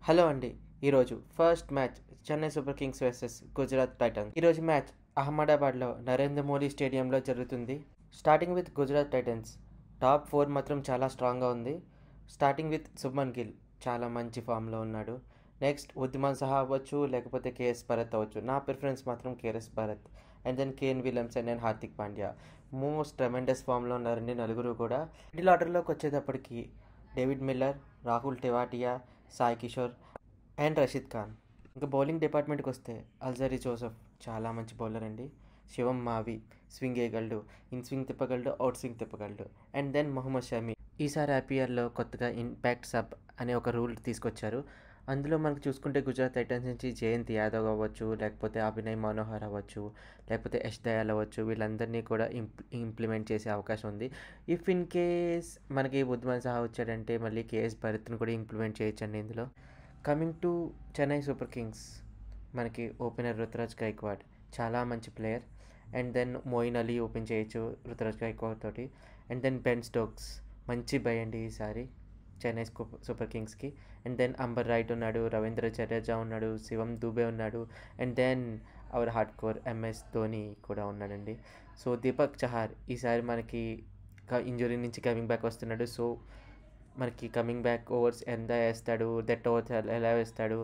hello అండి ఈరోజు first match Chennai Super Kings versus Gujarat Titans ఈరోజు మ్యాచ్ అహ్మదాబాద్లో నరేంద్ర మోడీ స్టేడియంలో జరుగుతుంది starting with Gujarat Titans top four మాత్రం చాలా స్ట్రాంగ్గా ఉంది స్టార్టింగ్ విత్ శుభ్మన్ గిల్ చాలా మంచి ఫామ్లో ఉన్నాడు నెక్స్ట్ ఉద్దిమాన్ సహా అవ్వచ్చు లేకపోతే కేఎస్ భరత్ అవ్వచ్చు నా ప్రిఫరెన్స్ మాత్రం KS Bharat and then Kane Williamson and Hardik Pandya most tremendous ఫామ్లో ఉన్నారండి నలుగురు కూడా మిడిల్ ఆర్డర్లోకి వచ్చేటప్పటికి David Miller Rahul Tewatia Sai Kishore and Rashid Khan ఇంకా బౌలింగ్ డిపార్ట్మెంట్కి వస్తే అల్జరీ జోసెఫ్ చాలా మంచి బౌలర్ అండి శివం మావి స్వింగ్ వేయగలడు ఇన్ స్వింగ్ తిప్పగలడు అవుట్ స్వింగ్ తిప్పగలడు అండ్ దెన్ మొహమ్మద్ షమీ ఈసారి ఐపీఎల్లో కొత్తగా ఇంపాక్ట్ సబ్ అనే ఒక రూల్ తీసుకొచ్చారు అందులో మనకు చూసుకుంటే గుజరాత్ టైటన్స్ నుంచి జయంత్ యాదవ్ అవ్వచ్చు లేకపోతే అభినయ్ మనోహర్ అవ్వచ్చు లేకపోతే యష్ దయాల్ అవ్వచ్చు వీళ్ళందరినీ కూడా ఇంప్ ఇంప్లిమెంట్ చేసే అవకాశం ఉంది ఇఫ్ ఇన్ కేస్ మనకి బుద్ధిమాన్ సహా వచ్చాడంటే మళ్ళీ కేఎస్ భరత్ని కూడా ఇంప్లిమెంట్ చేయొచ్చండి ఇందులో coming to Chennai Super Kings మనకి ఓపెనర్ రుతురాజ్ గైక్వాడ్ చాలా మంచి player and then Moeen Ali open చేయొచ్చు రుతురాజ్ గైక్వాడ్ తోటి అండ్ దెన్ బెన్ స్టోక్స్ మంచి బై అండి ఈసారి చెన్నై సూపర్ కింగ్స్కి అండ్ దెన్ అంబర్ రైట్ ఉన్నాడు రవీంద్ర జడేజా ఉన్నాడు శివం దుబే ఉన్నాడు and then our hard core MS Dhoni కూడా ఉన్నాడండి సో దీపక్ చహార్ ఈసారి మనకి ఇంజురీ నుంచి కమింగ్ బ్యాక్ వస్తున్నాడు సో మనకి కమింగ్ బ్యాక్ ఓవర్స్ ఎంత వేస్తాడు దట్ ఓవర్స్ ఎలా వేస్తాడు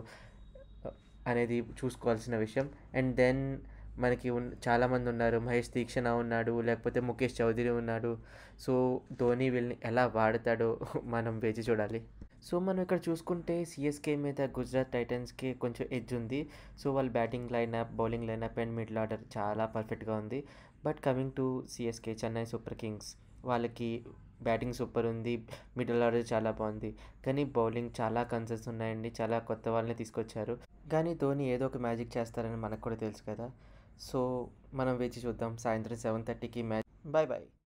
అనేది చూసుకోవాల్సిన విషయం అండ్ దెన్ మనకి ఉన్ చాలామంది ఉన్నారు మహేష్ దీక్షణ ఉన్నాడు లేకపోతే ముఖేష్ చౌదరి ఉన్నాడు సో ధోని వీళ్ళని ఎలా వాడతాడో మనం వేచి చూడాలి సో మనం ఇక్కడ చూసుకుంటే సిఎస్కే మీద గుజరాత్ టైటన్స్కి కొంచెం ఎడ్జ్ ఉంది సో వాళ్ళ batting lineup bowling lineup and middle order చాలా పర్ఫెక్ట్గా ఉంది but coming to CSK Chennai Super Kings వాళ్ళకి బ్యాటింగ్ సూపర్ ఉంది మిడిల్ ఆర్డర్ చాలా బాగుంది కానీ బౌలింగ్ చాలా కన్సర్న్స్ ఉన్నాయండి చాలా కొత్త వాళ్ళని తీసుకొచ్చారు కానీ ధోని ఏదో ఒక మ్యాజిక్ చేస్తారని మనకు కూడా తెలుసు కదా సో మనం వేచి చూద్దాం సాయంత్రం సెవెన్ థర్టీకి మ్యాచ్ బాయ్ బాయ్